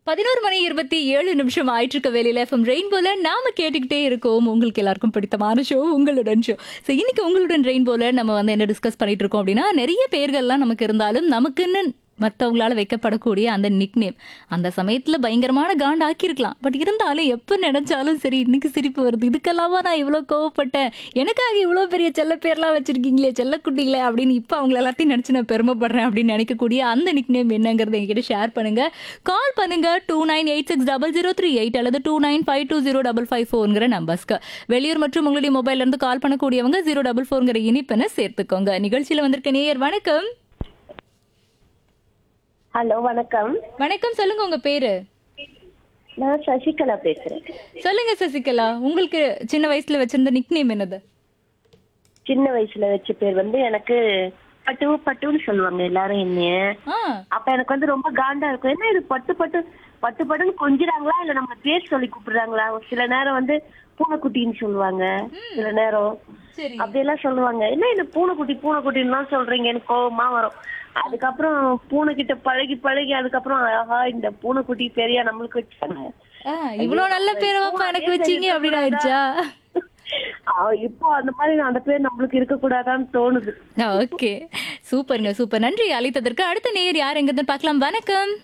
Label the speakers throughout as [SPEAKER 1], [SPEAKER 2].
[SPEAKER 1] பதினோரு மணி இருபத்தி ஏழு நிமிஷம் ஆயிட்டு இருக்க வேலையில எஃப்எம் ரெயின்போல நாம கேட்டுக்கிட்டே இருக்கோம் உங்களுக்கு எல்லாருக்கும் பிடித்தமான ஷோ உங்களுடன் ஷோ ஸோ இன்னைக்கு உங்களுடன் ரெயின்போல நம்ம வந்து என்ன டிஸ்கஸ் பண்ணிட்டு இருக்கோம் அப்படின்னா நிறைய பேர்கள்லாம் நமக்கு இருந்தாலும் நமக்குன்னு மற்றவங்களால வைக்கப்படக்கூடிய அந்த நிக்நேம் அந்த சமயத்துல பயங்கரமான காண்ட் ஆக்கியிருக்கலாம் பட் இருந்தாலும் எப்ப நினைச்சாலும் சரி இன்னைக்கு சிரிப்பு வருது இதுக்கெல்லாமா நான் இவ்வளவு கோவப்பட்டேன் எனக்காக இவ்வளவு பெரிய செல்ல பேர்லாம் வச்சிருக்கீங்களே செல்லக்குட்டிகளே அப்படின்னு இப்ப அவங்க எல்லாத்தையும் நினைச்சு நான் பெருமைப்படுறேன் அப்படின்னு நினைக்கக்கூடிய அந்த நிக்நேம் என்னங்கிறத என்கிட்ட ஷேர் பண்ணுங்க கால் பண்ணுங்க two nine eight six double zero three eight அல்லது two nine five two zero double five ஃபோர்ங்கிற நம்பர்ஸ்க்கு வெளியூர் மற்றும் உங்களுடைய மொபைல்ல இருந்து கால் பண்ணக்கூடியவங்க ஜீரோ டபுள் ஃபோர்ங்கிற இனிப்பென சேர்த்துக்கோங்க நிகழ்ச்சியில வந்திருக்க நேயர் வணக்கம்
[SPEAKER 2] ஹலோ வணக்கம்
[SPEAKER 1] வணக்கம் சொல்லுங்க உங்க பேரு
[SPEAKER 2] நான் சசிகலா பேசுறேன்
[SPEAKER 1] சொல்லுங்க சசிகலா உங்களுக்கு சின்ன வயசுல வச்சிருந்த நிக்நேம் என்னது
[SPEAKER 2] சின்ன வயசுல வச்ச பேர் வந்து எனக்கு பட்டு பட்டுன்னு சொல்லுவாங்க எல்லாரும் என்னைய
[SPEAKER 1] ஆ
[SPEAKER 2] அப்ப எனக்கு வந்து ரொம்ப காண்டா இருக்கும் என்ன இது பட்டு பட்டு பட்டு பட்டுன்னு கொஞ்சிறாங்களா இல்ல நம்ம பேர் சொல்லி கூப்பிடுறாங்களா சில நேரம் வந்து பூனைக்குட்டின்னு சொல்லுவாங்க சில நேரம்
[SPEAKER 1] சரி
[SPEAKER 2] அப்படியெல்லாம் சொல்லுவாங்க என்ன இந்த பூனைக்குட்டி பூனைக்குட்டின்னு தான் சொல்றீங்க எனக்கு கோவமா வரும் அதுக்கப்புறம் பூனை கிட்ட பழகி பழகி அதுக்கப்புறம் ஆஹா இந்த பூனைக்குட்டி பெரியா நம்மளுக்கு வச்சாங்க
[SPEAKER 1] ஆ, இவ்வளவு நல்ல பேரவாப்பா எனக்கு வச்சீங்க அப்படின்னு ஆயிடுச்சா
[SPEAKER 2] ஆ, இப்போ அந்த மாதிரி அந்த பேர் நம்மளுக்கு இருக்க கூடாதான்னு தோணுது
[SPEAKER 1] ஓகே சூப்பருங்க சூப்பர் நன்றி அழைத்ததற்கு அடுத்த நேயர் யார் எங்கிருந்து பார்க்கலாம் வணக்கம்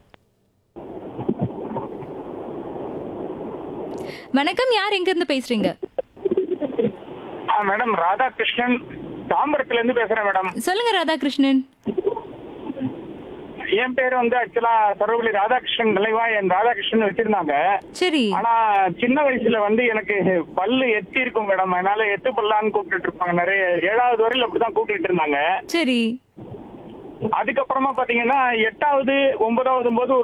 [SPEAKER 1] வணக்கம் யார் எங்க இருந்து பேசுறீங்க
[SPEAKER 3] ஆ, மேடம் ராதாகிருஷ்ணன் தாம்பரத்துல இருந்து பேசுறேன் மேடம்
[SPEAKER 1] சொல்லுங்க ராதாகிருஷ்ணன்
[SPEAKER 3] என் பேர் வந்து ஆக்சுவலா சர்வபள்ளி ராதாகிருஷ்ணன் நிலைவா என் ராதாகிருஷ்ணன் வச்சிருந்தாங்க
[SPEAKER 1] சரி
[SPEAKER 3] ஆனா சின்ன வயசுல வந்து எனக்கு பல்லு எத்தி இருக்கும் மேடம் அதனால எத்து பல்லான்னு கூப்பிட்டுட்டு இருப்பாங்க நிறைய ஏழாவது வரையில அப்படிதான் கூப்பிட்டுட்டு இருந்தாங்க
[SPEAKER 1] சரி
[SPEAKER 3] அதுக்கப்புறமா பாத்தீங்கன்னா எட்டாவது ஒன்பதாவது போது